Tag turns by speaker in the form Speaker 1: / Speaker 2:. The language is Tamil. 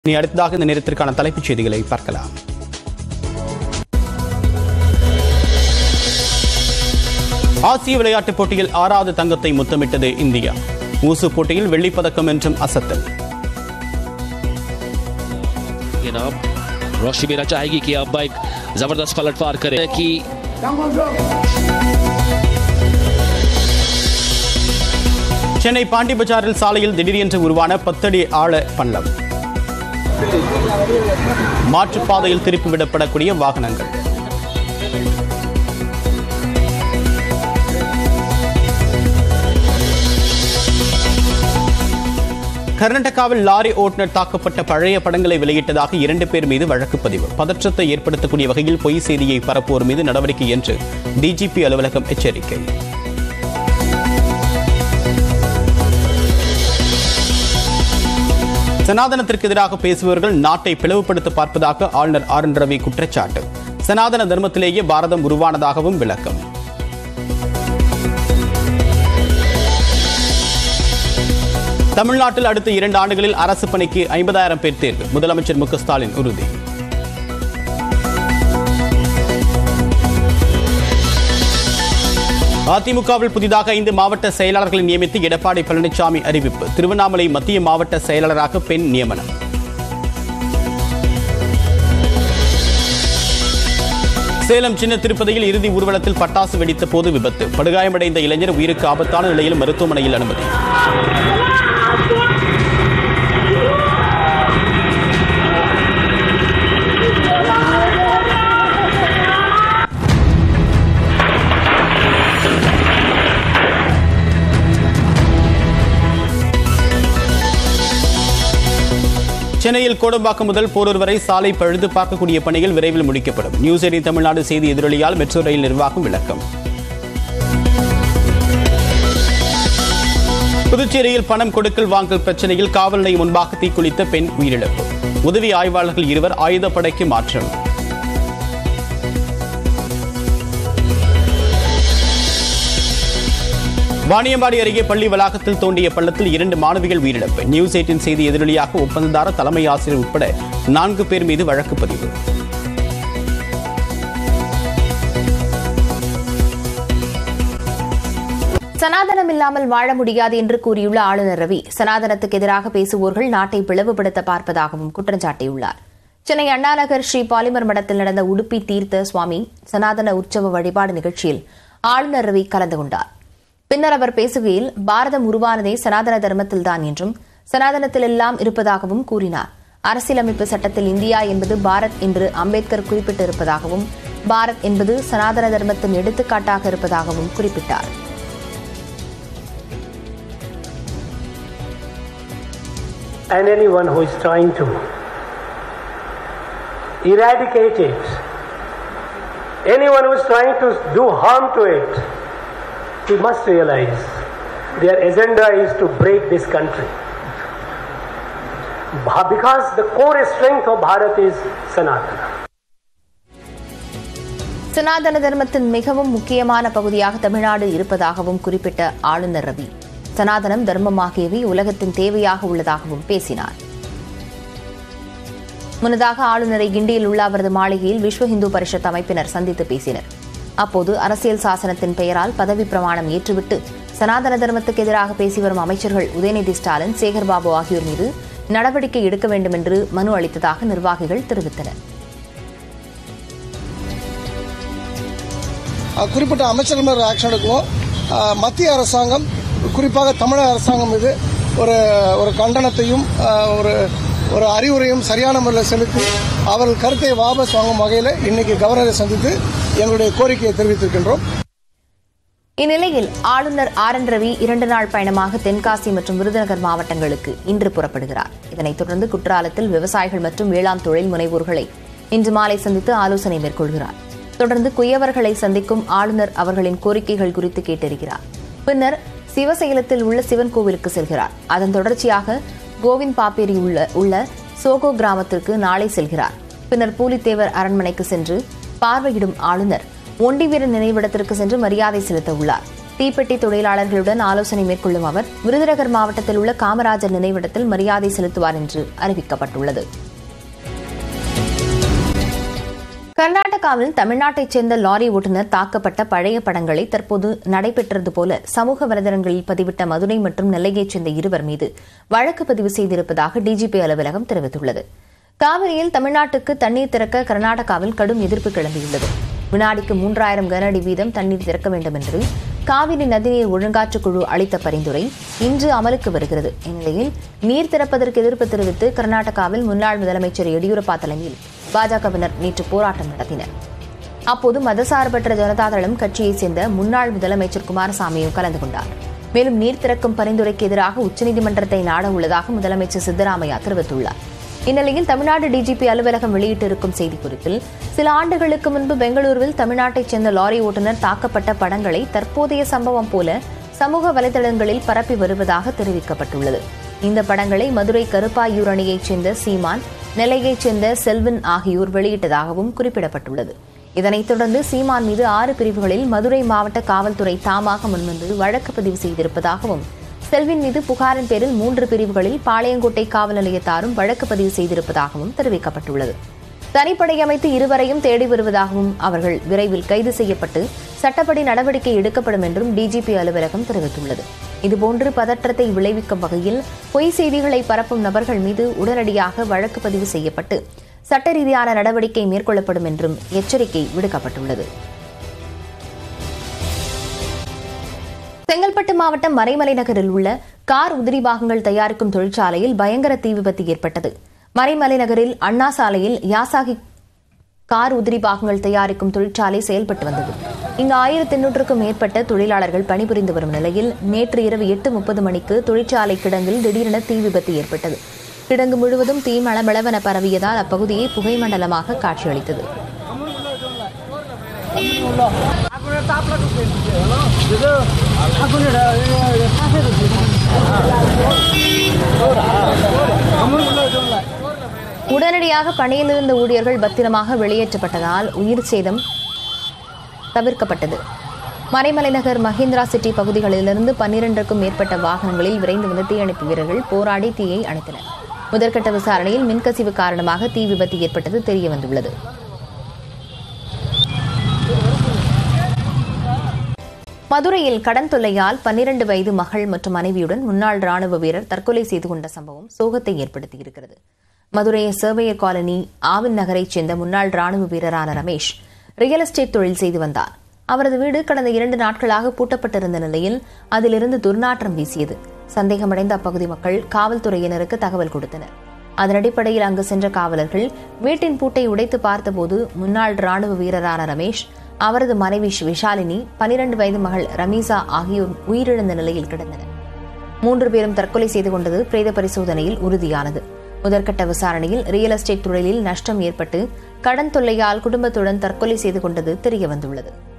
Speaker 1: இனி அடுத்ததாக இந்த நேரத்திற்கான தலைப்புச் செய்திகளை பார்க்கலாம் ஆசிய விளையாட்டுப் போட்டியில் ஆறாவது தங்கத்தை முத்தமிட்டது இந்தியா ஊசு போட்டியில் வெள்ளிப் பதக்கம் என்றும் அசத்தல்
Speaker 2: ये नाम रोशनी मेरा चाहेगी कि अब एक जबरदस्त पलटवार करे कि
Speaker 1: சென்னை பாண்டி பஜாரில் சாலையில் திடீரென்று உருவான பத்தடி ஆழ பள்ளம் மாற்றுப்பாதையில் திருப்பிவிடப்படக்கூடிய வாகனங்கள் கர்நாடகாவில் லாரி ஓட்டுநர் தாக்கப்பட்ட பழைய படங்களை வெளியிட்டதாக இரண்டு பேர் மீது வழக்கு பதிவு பதற்றத்தை ஏற்படுத்தக்கூடிய வகையில் பொய் செய்தியை பரப்புவோர் மீது நடவடிக்கை என்று டிஜிபி அலுவலகம் எச்சரிக்கை சனாதனத்திற்கு எதிராக பேசுபவர்கள் நாட்டை பிளவுபடுத்த பார்ப்பதாக ஆளுநர் ஆர் என் ரவி குற்றச்சாட்டு சனாதன தர்மத்திலேயே பாரதம் உருவானதாகவும் விளக்கம் தமிழ்நாட்டில் அடுத்த இரண்டு ஆண்டுகளில் அரசு பணிக்கு ஐம்பதாயிரம் பேர் தேர்வு முதலமைச்சர் மு க ஸ்டாலின் உறுதி அதிமுகவில் புதிதாக ஐந்து மாவட்ட செயலாளர்களை நியமித்து எடப்பாடி பழனிசாமி அறிவிப்பு திருவண்ணாமலை மத்திய மாவட்ட செயலாளராக பெண் நியமனம் சேலம் சின்ன திருப்பதியில் இறுதி ஊர்வலத்தில் பட்டாசு வெடித்த போது விபத்து படுகாயமடைந்த இளைஞர் உயிருக்கு ஆபத்தான நிலையில் மருத்துவமனையில் அனுமதி சென்னையில் கோடம்பாக்கம் முதல் போரூர் வரை சாலை பழுது பார்க்கக்கூடிய பணிகள் விரைவில் முடிக்கப்படும் நியூஸ் எயிட்டின் தமிழ்நாடு செய்தி எதிரொலியால் மெட்ரோ ரயில் நிர்வாகம் விளக்கம் புதுச்சேரியில் பணம் கொடுக்கல் வாங்கல் பிரச்சனையில் காவல் நிலையம் முன்பாக தீக்குளித்த பெண் உயிரிழப்பு உதவி ஆய்வாளர்கள் இருவர் ஆயுதப்படைக்கு மாற்றம் வாணியம்பாடி அருகே பள்ளி வளாகத்தில் தோண்டிய பள்ளத்தில் இரண்டு மாணவிகள் உயிரிழப்பு நியூஸ் எயிட்டின் செய்தி எதிரொலியாக ஒப்பந்ததார தலைமை ஆசிரியர் உட்பட நான்கு பேர் மீது வழக்கு பதிவு
Speaker 3: சனாதனம் இல்லாமல் வாழ முடியாது என்று கூறியுள்ள ஆளுநர் ரவி சனாதனத்துக்கு எதிராக பேசுவோர்கள் நாட்டை பிளவுபடுத்த பார்ப்பதாகவும் குற்றம் சாட்டியுள்ளார் சென்னை அண்ணாநகர் ஸ்ரீ பாலிமர் மடத்தில் நடந்த உடுப்பி தீர்த்த சுவாமி சனாதன உற்சவ வழிபாடு நிகழ்ச்சியில் ஆளுநர் ரவி கலந்து கொண்டார் பின்னர் அவர் பேசுகையில் பாரதம் உருவானதே சனாதன தர்மத்தில்தான் என்றும் சனாதனத்தில் எல்லாம் இருப்பதாகவும் கூறினார் அரசியலமைப்பு சட்டத்தில் இந்தியா என்பது பாரத் என்று அம்பேத்கர் குறிப்பிட்டிருப்பதாகவும் பாரத் என்பது சனாதன தர்மத்தின் எடுத்துக்காட்டாக இருப்பதாகவும் குறிப்பிட்டார்
Speaker 4: and anyone who is trying to eradicate it, anyone who is trying to do harm to it, we must realize their agenda is to break this country. Bha- Because the core strength of Bharat is Sanatana.
Speaker 3: சனாதன தர்மத்தின் மிகவும் முக்கியமான பகுதியாக தமிழ்நாடு இருப்பதாகவும் குறிப்பிட்ட ஆளுநர் ரவி சனாதனம் தர்மம் ஆகியவை உலகத்தின் தேவையாக உள்ளதாகவும் பேசினார் முன்னதாக ஆளுநரை கிண்டியில் உள்ள அவரது மாளிகையில் விஸ்வ இந்து பரிஷத் அமைப்பினர் சந்தித்து பேசினர் அப்போது அரசியல் சாசனத்தின் பெயரால் பதவி பிரமாணம் ஏற்றுவிட்டு சனாதன தர்மத்துக்கு எதிராக பேசி வரும் அமைச்சர்கள் உதயநிதி ஸ்டாலின் சேகர்பாபு ஆகியோர் மீது நடவடிக்கை எடுக்க வேண்டும் என்று மனு அளித்ததாக நிர்வாகிகள் தெரிவித்தனர்
Speaker 5: அஹ் குறிப்பிட்ட அமைச்சர்கள் மேலே ஆக்ஷன் எடுக்கும் அஹ் மத்திய அரசாங்கம் குறிப்பாக தமிழக அரசாங்கம் மீது ஒரு ஒரு கண்டனத்தையும் அஹ் ஒரு ஒரு அறிவுரையும் சரியான முறையில் செலுத்தி அவர்கள் கருத்தை வாபஸ் வாங்கும் வகையில் இன்னைக்கு கவர்னரை சந்தித்து எங்களுடைய கோரிக்கையை தெரிவித்திருக்கின்றோம்
Speaker 3: இந்நிலையில் ஆளுநர் ஆர் என் ரவி இரண்டு நாள் பயணமாக தென்காசி மற்றும் விருதுநகர் மாவட்டங்களுக்கு இன்று புறப்படுகிறார் இதனைத் தொடர்ந்து குற்றாலத்தில் விவசாயிகள் மற்றும் வேளாண் தொழில் முனைவோர்களை இன்று மாலை சந்தித்து ஆலோசனை மேற்கொள்கிறார் தொடர்ந்து குயவர்களை சந்திக்கும் ஆளுநர் அவர்களின் கோரிக்கைகள் குறித்து கேட்டறிகிறார் பின்னர் சிவசைலத்தில் உள்ள சிவன் கோவிலுக்கு செல்கிறார் அதன் தொடர்ச்சியாக கோவிந்த் பாப்பேரி உள்ள உள்ள சோகோ கிராமத்திற்கு நாளை செல்கிறார் பின்னர் பூலித்தேவர் அரண்மனைக்கு சென்று பார்வையிடும் ஆளுநர் ஒண்டிவீரன் நினைவிடத்திற்கு சென்று மரியாதை செலுத்த உள்ளார் தீப்பெட்டி தொழிலாளர்களுடன் ஆலோசனை மேற்கொள்ளும் அவர் விருதுநகர் மாவட்டத்தில் உள்ள காமராஜர் நினைவிடத்தில் மரியாதை செலுத்துவார் என்று அறிவிக்கப்பட்டுள்ளது கர்நாடகாவில் தமிழ்நாட்டைச் சேர்ந்த லாரி ஓட்டுநர் தாக்கப்பட்ட பழைய படங்களை தற்போது நடைபெற்றது போல சமூக வலைதளங்களில் பதிவிட்ட மதுரை மற்றும் நெல்லையைச் சேர்ந்த இருவர் மீது வழக்கு பதிவு செய்திருப்பதாக டிஜிபி அலுவலகம் தெரிவித்துள்ளது காவிரியில் தமிழ்நாட்டுக்கு தண்ணீர் திறக்க கர்நாடகாவில் கடும் எதிர்ப்பு கிளம்பியுள்ளது வினாடிக்கு மூன்றாயிரம் கன அடி வீதம் தண்ணீர் திறக்க வேண்டும் என்று காவிரி நதிநீர் ஒழுங்காற்றுக் குழு அளித்த பரிந்துரை இன்று அமலுக்கு வருகிறது இந்நிலையில் நீர் திறப்பதற்கு எதிர்ப்பு தெரிவித்து கர்நாடகாவில் முன்னாள் முதலமைச்சர் எடியூரப்பா தலைமையில் பாஜகவினர் நேற்று போராட்டம் நடத்தினர் அப்போது மதசார்பற்ற ஜனதாதளம் கட்சியைச் சேர்ந்த முன்னாள் முதலமைச்சர் குமாரசாமியும் கலந்து கொண்டார் மேலும் நீர் திறக்கும் பரிந்துரைக்கு எதிராக உச்சநீதிமன்றத்தை நாட உள்ளதாக முதலமைச்சர் சித்தராமையா தெரிவித்துள்ளார் இந்நிலையில் தமிழ்நாடு டிஜிபி அலுவலகம் வெளியிட்டிருக்கும் செய்திக்குறிப்பில் சில ஆண்டுகளுக்கு முன்பு பெங்களூருவில் தமிழ்நாட்டைச் சேர்ந்த லாரி ஓட்டுநர் தாக்கப்பட்ட படங்களை தற்போதைய சம்பவம் போல சமூக வலைதளங்களில் பரப்பி வருவதாக தெரிவிக்கப்பட்டுள்ளது இந்த படங்களை மதுரை கருப்பாயூர் அணியைச் சேர்ந்த சீமான் நெல்லையைச் சேர்ந்த செல்வன் ஆகியோர் வெளியிட்டதாகவும் குறிப்பிடப்பட்டுள்ளது இதனைத் தொடர்ந்து சீமான் மீது ஆறு பிரிவுகளில் மதுரை மாவட்ட காவல்துறை தாமாக முன்வந்து வழக்கு பதிவு செய்திருப்பதாகவும் செல்வின் மீது புகாரின் பேரில் மூன்று பிரிவுகளில் பாளையங்கோட்டை காவல் நிலையத்தாரும் வழக்கு பதிவு செய்திருப்பதாகவும் தெரிவிக்கப்பட்டுள்ளது தனிப்படை அமைத்து இருவரையும் தேடி வருவதாகவும் அவர்கள் விரைவில் கைது செய்யப்பட்டு சட்டப்படி நடவடிக்கை எடுக்கப்படும் என்றும் டிஜிபி அலுவலகம் தெரிவித்துள்ளது இதுபோன்று பதற்றத்தை விளைவிக்கும் வகையில் பொய் செய்திகளை பரப்பும் நபர்கள் மீது உடனடியாக வழக்கு பதிவு செய்யப்பட்டு சட்ட ரீதியான நடவடிக்கை மேற்கொள்ளப்படும் என்றும் எச்சரிக்கை விடுக்கப்பட்டுள்ளது செங்கல்பட்டு மாவட்டம் மறைமலை நகரில் உள்ள கார் உதிரி பாகங்கள் தயாரிக்கும் தொழிற்சாலையில் பயங்கர தீ விபத்து ஏற்பட்டது மறைமலை நகரில் அண்ணா சாலையில் யாசாகி கார் உதிரி பாகங்கள் தயாரிக்கும் தொழிற்சாலை செயல்பட்டு வந்தது இங்கு ஆயிரத்தி எண்ணூற்றுக்கும் மேற்பட்ட தொழிலாளர்கள் பணிபுரிந்து வரும் நிலையில் நேற்று இரவு எட்டு முப்பது மணிக்கு தொழிற்சாலை கிடங்கில் திடீரென தீ விபத்து ஏற்பட்டது கிடங்கு முழுவதும் தீ மளமளவென பரவியதால் அப்பகுதியை புகைமண்டலமாக காட்சியளித்தது உடனடியாக பணியில் இருந்த ஊழியர்கள் பத்திரமாக வெளியேற்றப்பட்டதால் உயிர் சேதம் தவிர்க்கப்பட்டது மறைமலை நகர் மஹிந்திரா சிட்டி பகுதிகளிலிருந்து பன்னிரண்டுக்கும் மேற்பட்ட வாகனங்களில் விரைந்து வந்த தீயணைப்பு வீரர்கள் போராடி தீயை அணைத்தனர் முதற்கட்ட விசாரணையில் மின்கசிவு காரணமாக தீ விபத்து ஏற்பட்டது தெரியவந்துள்ளது மதுரையில் கடன் தொல்லையால் பன்னிரண்டு வயது மகள் மற்றும் மனைவியுடன் முன்னாள் ராணுவ வீரர் தற்கொலை செய்து கொண்ட சம்பவம் சோகத்தை ஏற்படுத்தியிருக்கிறது மதுரை சேவையர் காலனி ஆவின் நகரைச் சேர்ந்த முன்னாள் ராணுவ வீரரான ரமேஷ் ரியல் எஸ்டேட் தொழில் செய்து வந்தார் அவரது வீடு கடந்த இரண்டு நாட்களாக பூட்டப்பட்டிருந்த நிலையில் அதிலிருந்து துர்நாற்றம் வீசியது சந்தேகமடைந்த அப்பகுதி மக்கள் காவல்துறையினருக்கு தகவல் கொடுத்தனர் அதன் அடிப்படையில் அங்கு சென்ற காவலர்கள் வீட்டின் பூட்டை உடைத்து பார்த்தபோது முன்னாள் ராணுவ வீரரான ரமேஷ் அவரது மனைவி விஷாலினி பனிரண்டு வயது மகள் ரமீசா ஆகியோர் உயிரிழந்த நிலையில் கிடந்தனர் மூன்று பேரும் தற்கொலை செய்து கொண்டது பிரேத பரிசோதனையில் உறுதியானது முதற்கட்ட விசாரணையில் ரியல் எஸ்டேட் தொழிலில் நஷ்டம் ஏற்பட்டு கடன் தொல்லையால் குடும்பத்துடன் தற்கொலை செய்து கொண்டது தெரியவந்துள்ளது